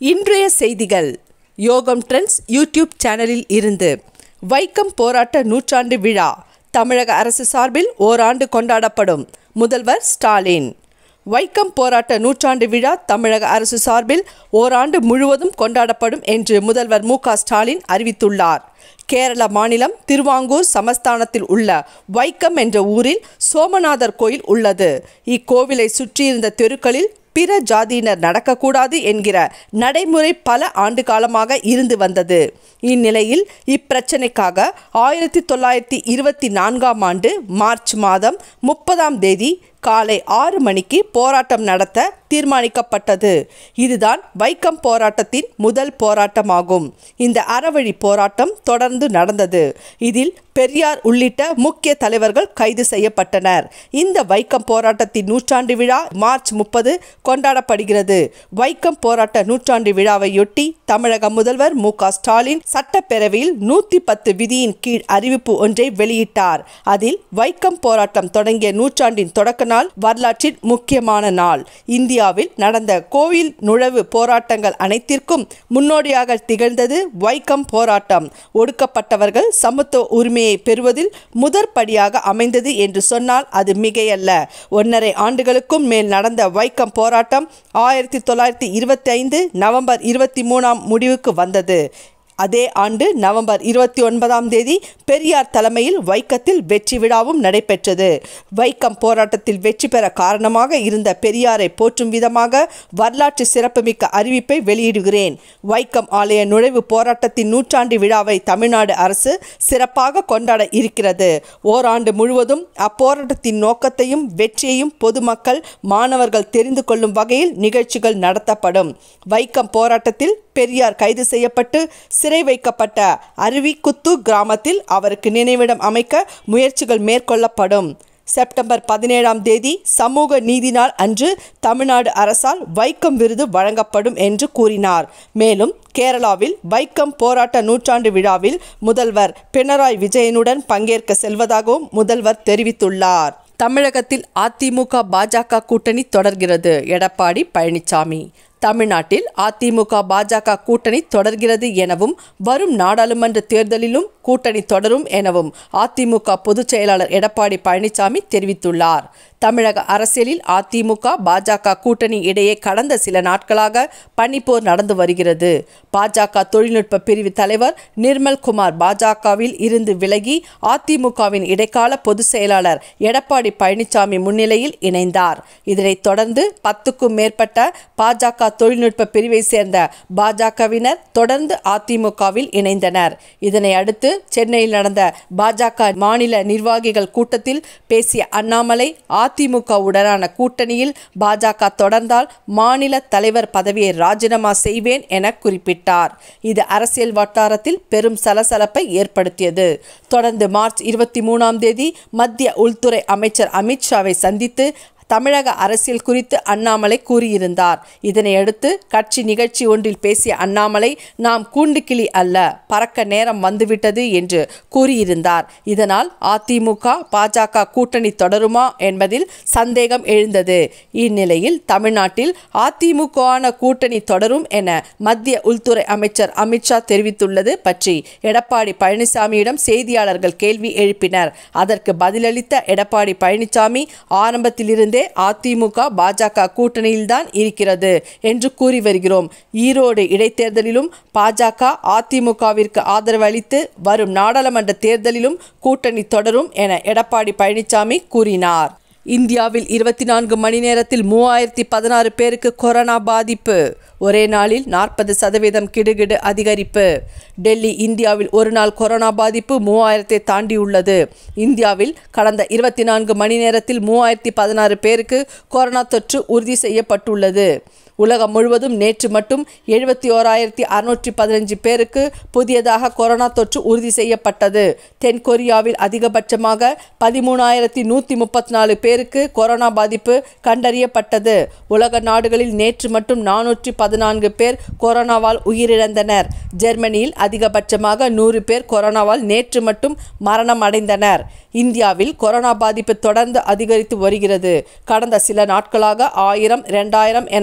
இன்றைய செய்திகள் யோகம் ட்ரெண்ட்ஸ் யூடியூப் சேனலில் இருந்து வைக்கம் போராட்ட நூற்றாண்டு விழா தமிழக அரசு சார்பில் ஓராண்டு கொண்டாடப்படும் முதல்வர் ஸ்டாலின் வைக்கம் போராட்ட நூற்றாண்டு விழா தமிழக அரசு சார்பில் ஓராண்டு முழுவதும் கொண்டாடப்படும் என்று முதல்வர் மு க ஸ்டாலின் அறிவித்துள்ளார் கேரள மாநிலம் திருவாங்கூர் சமஸ்தானத்தில் உள்ள வைக்கம் என்ற ஊரில் சோமநாதர் கோயில் உள்ளது இக்கோவிலை சுற்றியிருந்த தெருக்களில் பிற ஜாதியினர் நடக்கக்கூடாது என்கிற நடைமுறை பல ஆண்டு காலமாக இருந்து வந்தது இந்நிலையில் இப்பிரச்சனைக்காக ஆயிரத்தி தொள்ளாயிரத்தி இருபத்தி நான்காம் ஆண்டு மார்ச் மாதம் முப்பதாம் தேதி காலை ஆறு மணிக்கு போராட்டம் நடத்த தீர்மானிக்கப்பட்டது இதுதான் வைக்கம் போராட்டத்தின் முதல் போராட்டமாகும் இந்த அறவழி போராட்டம் தொடர்ந்து நடந்தது இதில் பெரியார் உள்ளிட்ட முக்கிய தலைவர்கள் கைது செய்யப்பட்டனர் இந்த வைக்கம் போராட்டத்தின் நூற்றாண்டு விழா மார்ச் முப்பது கொண்டாடப்படுகிறது வைக்கம் போராட்ட நூற்றாண்டு விழாவையொட்டி தமிழக முதல்வர் மு க ஸ்டாலின் சட்டப்பேரவையில் நூற்றி பத்து விதியின் கீழ் அறிவிப்பு ஒன்றை வெளியிட்டார் அதில் வைக்கம் போராட்டம் தொடங்கிய நூற்றாண்டின் தொடக்க நாள் வரலாற்றின் முக்கியமான நாள் இந்தியாவில் நடந்த கோவில் நுழைவு போராட்டங்கள் அனைத்திற்கும் முன்னோடியாக திகழ்ந்தது வைக்கம் போராட்டம் ஒடுக்கப்பட்டவர்கள் சமத்துவ உரிமையை பெறுவதில் முதற்படியாக அமைந்தது என்று சொன்னால் அது மிகையல்ல ஒன்றரை ஆண்டுகளுக்கும் மேல் நடந்த வைக்கம் போராட்டம் ஆயிரத்தி தொள்ளாயிரத்தி இருபத்தி ஐந்து நவம்பர் இருபத்தி மூணாம் முடிவுக்கு வந்தது அதே ஆண்டு நவம்பர் இருபத்தி ஒன்பதாம் தேதி பெரியார் தலைமையில் வைக்கத்தில் வெற்றி விழாவும் நடைபெற்றது வைக்கம் போராட்டத்தில் வெற்றி பெற காரணமாக இருந்த பெரியாரை போற்றும் விதமாக வரலாற்று சிறப்புமிக்க அறிவிப்பை வெளியிடுகிறேன் வைக்கம் ஆலய நுழைவு போராட்டத்தின் நூற்றாண்டு விழாவை தமிழ்நாடு அரசு சிறப்பாக கொண்டாட இருக்கிறது ஓராண்டு முழுவதும் அப்போராட்டத்தின் நோக்கத்தையும் வெற்றியையும் பொதுமக்கள் மாணவர்கள் தெரிந்து கொள்ளும் வகையில் நிகழ்ச்சிகள் நடத்தப்படும் வைக்கம் போராட்டத்தில் பெரியார் கைது செய்யப்பட்டு சிறை வைக்கப்பட்ட அருவிக்குத்து கிராமத்தில் அவருக்கு நினைவிடம் அமைக்க முயற்சிகள் மேற்கொள்ளப்படும் செப்டம்பர் பதினேழாம் தேதி சமூக நீதி நாள் அன்று தமிழ்நாடு அரசால் வைக்கம் விருது வழங்கப்படும் என்று கூறினார் மேலும் கேரளாவில் வைக்கம் போராட்ட நூற்றாண்டு விழாவில் முதல்வர் பினராயி விஜயனுடன் பங்கேற்க செல்வதாகவும் முதல்வர் தெரிவித்துள்ளார் தமிழகத்தில் அதிமுக பாஜக கூட்டணி தொடர்கிறது எடப்பாடி பழனிசாமி தமிழ்நாட்டில் அதிமுக பாஜக கூட்டணி தொடர்கிறது எனவும் வரும் நாடாளுமன்ற தேர்தலிலும் கூட்டணி தொடரும் எனவும் அதிமுக பொதுச் செயலாளர் எடப்பாடி பழனிசாமி தெரிவித்துள்ளார் தமிழக அரசியலில் அதிமுக பாஜக கூட்டணி இடையே கடந்த சில நாட்களாக பனிப்போர் நடந்து வருகிறது பாஜக தொழில்நுட்ப பிரிவு தலைவர் நிர்மல் குமார் பாஜகவில் இருந்து விலகி அதிமுகவின் இடைக்கால பொதுச் செயலாளர் எடப்பாடி பழனிசாமி முன்னிலையில் இணைந்தார் இதனைத் தொடர்ந்து பத்துக்கும் மேற்பட்ட பாஜக தொழில்நுட்ப பிரிவை சேர்ந்த பாஜகவினர் தொடர்ந்து அதிமுகவில் இணைந்தனர் இதனை அடுத்து சென்னையில் நடந்த பாஜக மாநில நிர்வாகிகள் கூட்டத்தில் பேசிய அண்ணாமலை அதிமுகவுடனான கூட்டணியில் பாஜக தொடர்ந்தால் மாநில தலைவர் பதவியை ராஜினாமா செய்வேன் என குறிப்பிட்டார் இது அரசியல் வட்டாரத்தில் பெரும் சலசலப்பை ஏற்படுத்தியது தொடர்ந்து மார்ச் இருபத்தி மூணாம் தேதி மத்திய உள்துறை அமைச்சர் அமித்ஷாவை சந்தித்து தமிழக அரசியல் குறித்து அண்ணாமலை கூறியிருந்தார் இதனையடுத்து கட்சி நிகழ்ச்சி ஒன்றில் பேசிய அண்ணாமலை நாம் கூண்டுக்கிளி அல்ல பறக்க நேரம் வந்துவிட்டது என்று கூறியிருந்தார் இதனால் அதிமுக பாஜக கூட்டணி தொடருமா என்பதில் சந்தேகம் எழுந்தது இந்நிலையில் தமிழ்நாட்டில் அதிமுகவான கூட்டணி தொடரும் என மத்திய உள்துறை அமைச்சர் அமித்ஷா தெரிவித்துள்ளது பற்றி எடப்பாடி பழனிசாமியிடம் செய்தியாளர்கள் கேள்வி எழுப்பினர் அதற்கு பதிலளித்த எடப்பாடி பழனிசாமி ஆரம்பத்திலிருந்தே அதிமுக பாஜக கூட்டணியில்தான் இருக்கிறது என்று கூறி வருகிறோம் ஈரோடு இடைத்தேர்தலிலும் பாஜக அதிமுகவிற்கு ஆதரவு அளித்து வரும் நாடாளுமன்ற தேர்தலிலும் கூட்டணி தொடரும் என எடப்பாடி பழனிசாமி கூறினார் இந்தியாவில் இருபத்தி நான்கு மணி நேரத்தில் மூவாயிரத்தி பதினாறு பேருக்கு கொரோனா பாதிப்பு ஒரே நாளில் நாற்பது சதவீதம் கிடுகிடு அதிகரிப்பு டெல்லி இந்தியாவில் ஒரு நாள் கொரோனா பாதிப்பு மூவாயிரத்தை தாண்டியுள்ளது இந்தியாவில் கடந்த இருபத்தி நான்கு மணி நேரத்தில் மூவாயிரத்தி பதினாறு பேருக்கு கொரோனா தொற்று உறுதி செய்யப்பட்டுள்ளது உலகம் முழுவதும் நேற்று மட்டும் எழுபத்தி ஓராயிரத்தி அறுநூற்றி பதினஞ்சு பேருக்கு புதியதாக கொரோனா தொற்று உறுதி செய்யப்பட்டது தென்கொரியாவில் அதிகபட்சமாக பதிமூணாயிரத்தி நூற்றி முப்பத்தி நாலு பேருக்கு கொரோனா பாதிப்பு கண்டறியப்பட்டது உலக நாடுகளில் நேற்று மட்டும் நானூற்றி பதினான்கு பேர் கொரோனாவால் உயிரிழந்தனர் ஜெர்மனியில் அதிகபட்சமாக நூறு பேர் கொரோனாவால் நேற்று மட்டும் மரணம் அடைந்தனர் இந்தியாவில் கொரோனா பாதிப்பு தொடர்ந்து அதிகரித்து வருகிறது கடந்த சில நாட்களாக ஆயிரம் இரண்டாயிரம் என உயர்ந்து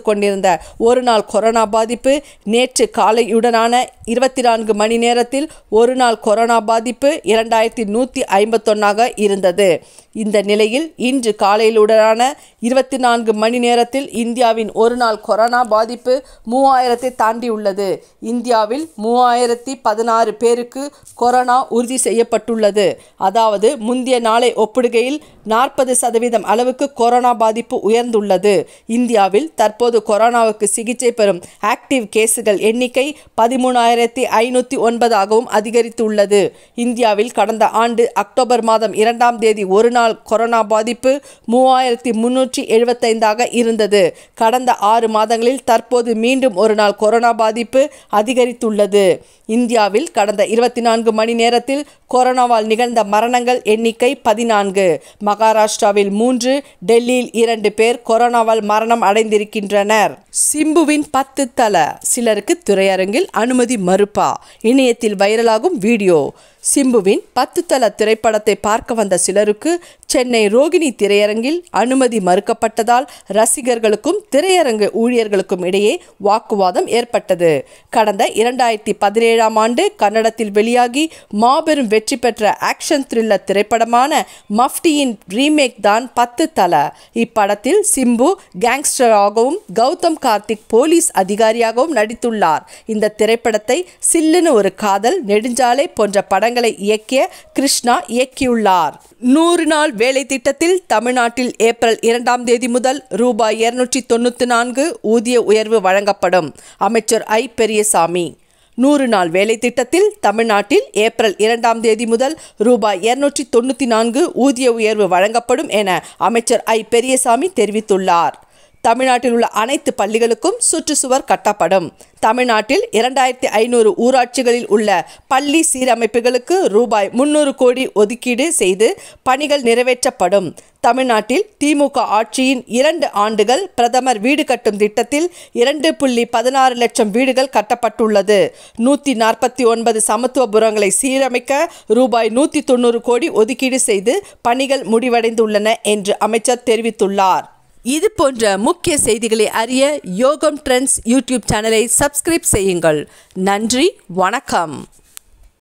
கொண்டிருந்த ஒரு நாள் கொரோனா பாதிப்பு நேற்று காலையுடனான இருபத்தி நான்கு மணி நேரத்தில் ஒரு நாள் கொரோனா பாதிப்பு இரண்டாயிரத்தி நூற்றி ஐம்பத்தொன்னாக இருந்தது இந்த நிலையில் இன்று காலையிலுடனான இருபத்தி நான்கு மணி நேரத்தில் இந்தியாவின் ஒரு நாள் கொரோனா பாதிப்பு மூவாயிரத்தை தாண்டியுள்ளது இந்தியாவில் மூவாயிரத்தி பதினாறு பேருக்கு கொரோனா உறுதி செய்யப்பட்டுள்ளது அதாவது முந்தைய நாளை ஒப்பிடுகையில் நாற்பது சதவீதம் அளவுக்கு கொரோனா பாதிப்பு உயர்ந்துள்ளது இந்தியாவில் தற்போது கொரோனாவுக்கு சிகிச்சை பெறும் ஆக்டிவ் கேஸுகள் எண்ணிக்கை பதிமூணாயிரத்தி ஐநூற்றி ஒன்பதாகவும் அதிகரித்துள்ளது இந்தியாவில் கடந்த ஆண்டு அக்டோபர் மாதம் இரண்டாம் தேதி ஒரு நாள் கொரோனா பாதிப்பு மூவாயிரத்தி முன்னூற்றி எழுபத்தைந்தாக இருந்தது கடந்த ஆறு மாதங்களில் தற்போது மீண்டும் ஒரு நாள் கொரோனா பாதிப்பு அதிகரித்துள்ளது இந்தியாவில் கடந்த இருபத்தி நான்கு மணி நேரத்தில் கொரோனாவால் நிகழ்ந்த மரணங்கள் எண்ணிக்கை பதினான்கு மகாராஷ்டிராவில் மூன்று டெல்லியில் இரண்டு பேர் கொரோனாவால் மரணம் அடைந்திருக்கின்றனர் சிம்புவின் பத்து தல சிலருக்கு திரையரங்கில் அனுமதி மறுப்பா இணையத்தில் வைரலாகும் வீடியோ சிம்புவின் பத்து தல திரைப்படத்தை பார்க்க வந்த சிலருக்கு சென்னை ரோகிணி திரையரங்கில் அனுமதி மறுக்கப்பட்டதால் ரசிகர்களுக்கும் திரையரங்கு ஊழியர்களுக்கும் இடையே வாக்குவாதம் ஏற்பட்டது கடந்த இரண்டாயிரத்தி பதினேழாம் ஆண்டு கன்னடத்தில் வெளியாகி மாபெரும் வெற்றி பெற்ற ஆக்ஷன் த்ரில்லர் திரைப்படமான மஃப்டியின் ரீமேக் தான் பத்து தல இப்படத்தில் சிம்பு கேங்ஸ்டராகவும் கௌதம் கார்த்திக் போலீஸ் அதிகாரியாகவும் நடித்துள்ளார் இந்த திரைப்படத்தை சில்லுன்னு ஒரு காதல் நெடுஞ்சாலை போன்ற படங்களை இயக்கிய கிருஷ்ணா இயக்கியுள்ளார் நூறு நாள் வேலை திட்டத்தில் தமிழ்நாட்டில் ஏப்ரல் இரண்டாம் தேதி முதல் ரூபாய் இருநூற்றி தொண்ணூற்றி நான்கு ஊதிய உயர்வு வழங்கப்படும் அமைச்சர் ஐ பெரியசாமி நூறு நாள் வேலை திட்டத்தில் தமிழ்நாட்டில் ஏப்ரல் இரண்டாம் தேதி முதல் ரூபாய் இருநூற்றி தொண்ணூற்றி நான்கு ஊதிய உயர்வு வழங்கப்படும் என அமைச்சர் ஐ பெரியசாமி தெரிவித்துள்ளார் தமிழ்நாட்டில் உள்ள அனைத்து பள்ளிகளுக்கும் சுற்றுச்சுவர் கட்டப்படும் தமிழ்நாட்டில் இரண்டாயிரத்தி ஐநூறு ஊராட்சிகளில் உள்ள பள்ளி சீரமைப்புகளுக்கு ரூபாய் முன்னூறு கோடி ஒதுக்கீடு செய்து பணிகள் நிறைவேற்றப்படும் தமிழ்நாட்டில் திமுக ஆட்சியின் இரண்டு ஆண்டுகள் பிரதமர் வீடு கட்டும் திட்டத்தில் இரண்டு புள்ளி பதினாறு லட்சம் வீடுகள் கட்டப்பட்டுள்ளது நூற்றி நாற்பத்தி ஒன்பது சமத்துவபுரங்களை சீரமைக்க ரூபாய் நூற்றி தொண்ணூறு கோடி ஒதுக்கீடு செய்து பணிகள் முடிவடைந்துள்ளன என்று அமைச்சர் தெரிவித்துள்ளார் இது போன்ற முக்கிய செய்திகளை அறிய யோகம் ட்ரெண்ட்ஸ் யூடியூப் சேனலை சப்ஸ்கிரைப் செய்யுங்கள் நன்றி வணக்கம்